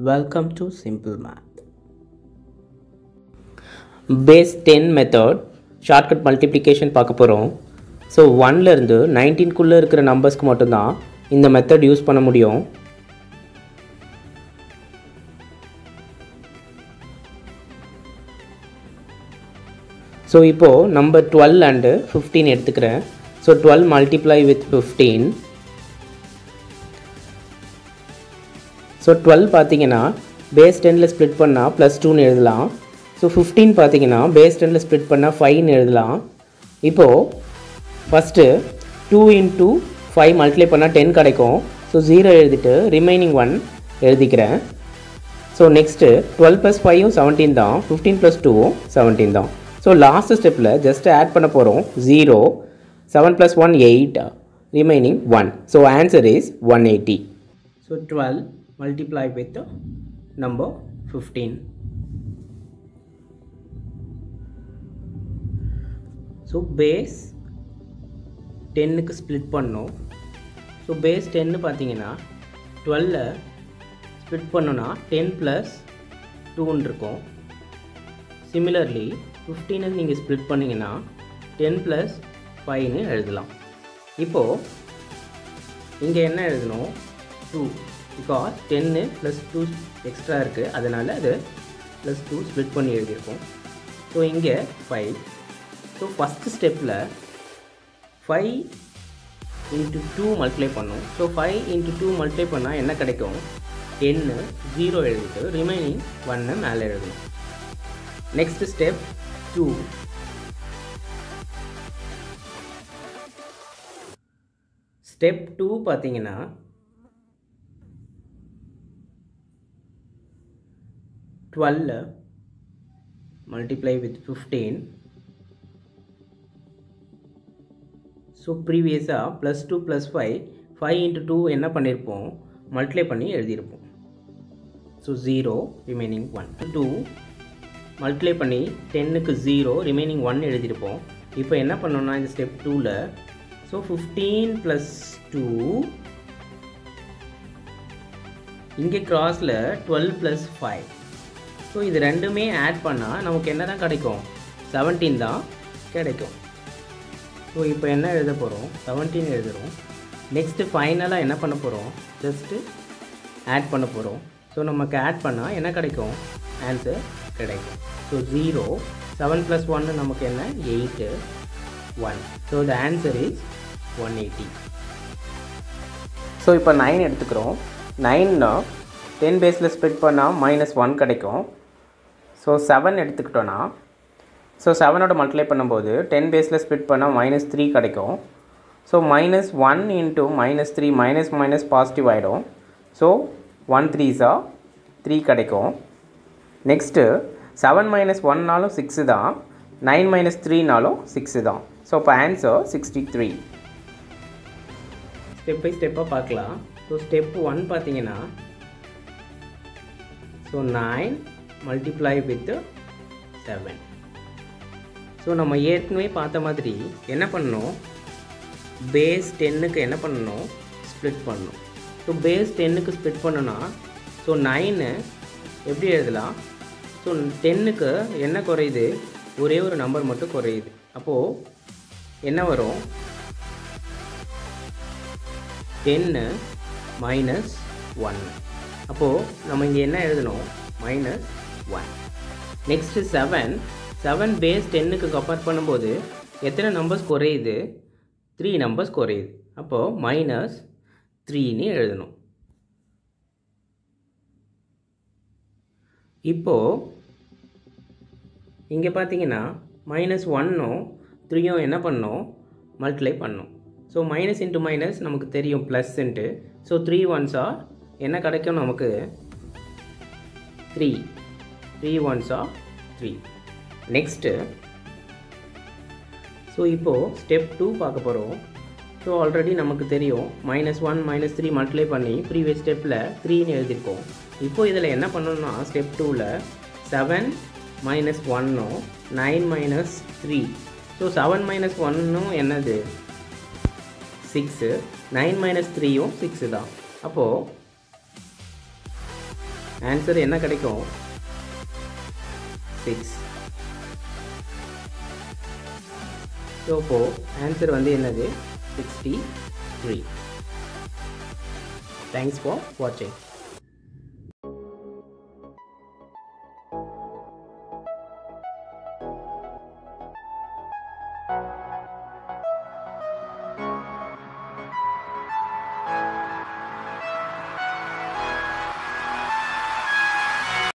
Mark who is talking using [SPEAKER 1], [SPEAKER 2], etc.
[SPEAKER 1] Welcome to Simple Math. Base 10 method shortcut multiplication பார்க்க போகிறோம் so ஒன்லேருந்து நைன்டீன்குள்ளே இருக்கிற நம்பர்ஸ்க்கு மட்டும்தான் இந்த மெத்தட் யூஸ் பண்ண முடியும் ஸோ இப்போது நம்பர் டுவெல் அண்டு ஃபிஃப்டீன் எடுத்துக்கிறேன் so twelve multiply with fifteen so twelve பார்த்தீங்கன்னா பேஸ் டெனில் ஸ்ப்ளிட் பண்ணால் ப்ளஸ் டூன்னு எழுதலாம் ஸோ ஃபிஃப்டீன் பார்த்தீங்கன்னா பேஸ் டெனில் ஸ்ப்ளிட் பண்ணால் ஃபைவ்னு எழுதலாம் இப்போது first two into five multiply பண்ணால் டென் கிடைக்கும் ஸோ ஜீரோ எழுதிட்டு ரிமைனிங் ஒன் எழுதிக்கிறேன் ஸோ நெக்ஸ்ட்டு டுவெல் ப்ளஸ் ஃபைவும் செவன்டீன் தான் ஃபிஃப்டீன் ப்ளஸ் டூவும் செவன்டீன் தான் ஸோ லாஸ்ட் ஸ்டெப்பில் ஜஸ்ட் ஆட் பண்ண போகிறோம் zero seven plus one eight remaining one so answer is one eighty so twelve multiply with the number 15 so base டென்னுக்கு split பண்ணோம் so base டென்னு பார்த்தீங்கன்னா டுவெல்ல ஸ்ப்ளிட் பண்ணோன்னா டென் ப்ளஸ் டூன்னு இருக்கும் சிமிலர்லி ஃபிஃப்டீனுக்கு நீங்கள் ஸ்ப்ளிட் பண்ணிங்கன்னா டென் ப்ளஸ் ஃபைவ்னு எழுதலாம் இப்போது இங்கே என்ன எழுதணும் டூ பிகாஸ் டென்னு ப்ளஸ் டூ எக்ஸ்ட்ரா இருக்குது அதனால் அது ப்ளஸ் டூ ஸ்ப்ளிட் பண்ணி எழுதியிருக்கோம் ஸோ இங்கே ஃபைவ் ஸோ ஃபஸ்ட்டு ஸ்டெப்பில் ஃபைவ் இன்ட்டு டூ மல்டிப்ளை பண்ணும் so five into two multiply பண்ணால் என்ன கிடைக்கும் டென்னு ஜீரோ எழுதிட்டு ரிமைனிங் ஒன்று மேலே எழுதணும் next step two step two பார்த்தீங்கன்னா twelve multiply with fifteen so ப்ரீவியஸாக plus two plus five five into two என்ன பண்ணியிருப்போம் மல்டிப்ளை பண்ணி எழுதியிருப்போம் so zero remaining one two multiply பண்ணி டென்னுக்கு ஜீரோ ரிமைனிங் ஒன் எழுதியிருப்போம் இப்போ என்ன பண்ணோம்னா இந்த ஸ்டெப் டூவில் ஸோ ஃபிஃப்டீன் ப்ளஸ் டூ இங்கே கிராஸில் டுவெல் ப்ளஸ் ஃபைவ் ஸோ இது ரெண்டுமே ஆட் பண்ணால் நமக்கு என்ன தான் கிடைக்கும் செவன்டீன் தான் கிடைக்கும் ஸோ இப்போ என்ன எழுத போகிறோம் செவன்டீன் எழுதுகிறோம் நெக்ஸ்ட்டு ஃபைனலாக என்ன பண்ண போகிறோம் ஜஸ்ட்டு ஆட் பண்ண போகிறோம் ஸோ நமக்கு ஆட் பண்ணால் என்ன கிடைக்கும் ஆன்சர் கிடைக்கும் ஸோ ஜீரோ செவன் ப்ளஸ் ஒன்று நமக்கு என்ன eight one so the answer is one eighty so இப்போ நைன் எடுத்துக்கிறோம் நைன்னா டென் பேஸில் ஸ்ப்ளிட் பண்ணால் மைனஸ் ஒன் கிடைக்கும் ஸோ செவன் எடுத்துக்கிட்டோன்னா ஸோ செவனோட மல்டிப்ளை பண்ணும்போது டென் பேஸில் ஸ்ப்ளிட் பண்ணால் மைனஸ் த்ரீ கிடைக்கும் so minus one into minus three minus minus positive ஆகிடும் ஸோ ஒன் த்ரீஸா த்ரீ கிடைக்கும் நெக்ஸ்ட்டு செவன் மைனஸ் ஒன்னாலும் சிக்ஸு தான் நைன் மைனஸ் த்ரீனாலும் சிக்ஸு தான் ஸோ இப்போ answer sixty three step by ஸ்டெப்பாக பார்க்கலாம் ஸோ ஸ்டெப் ஒன் பார்த்தீங்கன்னா so nine multiply with seven so நம்ம ஏற்கனவே பார்த்த மாதிரி என்ன பண்ணணும் பேஸ் டென்னுக்கு என்ன பண்ணணும் ஸ்ப்ளிட் பண்ணணும் ஸோ பேஸ் டென்னுக்கு ஸ்ப்ளிட் பண்ணோன்னா ஸோ நைனு எப்படி எழுதலாம் ஸோ டென்னுக்கு என்ன குறையுது ஒரே ஒரு நம்பர் மட்டும் குறையுது அப்போது என்ன வரும் டென்னு மைனஸ் ஒன்று அப்போது நம்ம இங்கே என்ன எழுதணும் minus one next seven seven base டென்னுக்கு கம்பேர் பண்ணும்போது எத்தனை நம்பர்ஸ் குறையுது த்ரீ நம்பர்ஸ் குறையுது அப்போது மைனஸ் த்ரீன்னு எழுதணும் இப்போது இங்கே பார்த்தீங்கன்னா மைனஸ் ஒன்னும் த்ரீயும் என்ன பண்ணோம் மல்டிப்ளை பண்ணோம் ஸோ மைனஸ் இன்ட்டு மைனஸ் நமக்கு தெரியும் ப்ளஸ்ன்ட்டு ஸோ த்ரீ ஒன்ஸா என்ன கிடைக்கும் நமக்கு த்ரீ த்ரீ ஒன்ஸா த்ரீ நெக்ஸ்ட்டு ஸோ இப்போது ஸ்டெப் டூ பார்க்க போகிறோம் ஸோ ஆல்ரெடி நமக்கு தெரியும் minus one minus three multiply பண்ணி ப்ரீவியஸ் ஸ்டெப்பில் த்ரீன்னு எழுதியிருக்கோம் இப்போ இதில் என்ன பண்ணணும்னா ஸ்டெப் டூவில் செவன் மைனஸ் ஒன்னும் nine minus three so seven minus ஒன்னும் என்னது சிக்ஸு நைன் மைனஸ் த்ரீயும் சிக்ஸு தான் அப்போது ஆன்சர் என்ன கிடைக்கும் சிக்ஸ் ஸோ இப்போது ஆன்சர் வந்து என்னது சிக்ஸ்டி த்ரீ தேங்க்ஸ் ஃபார் வாட்சிங்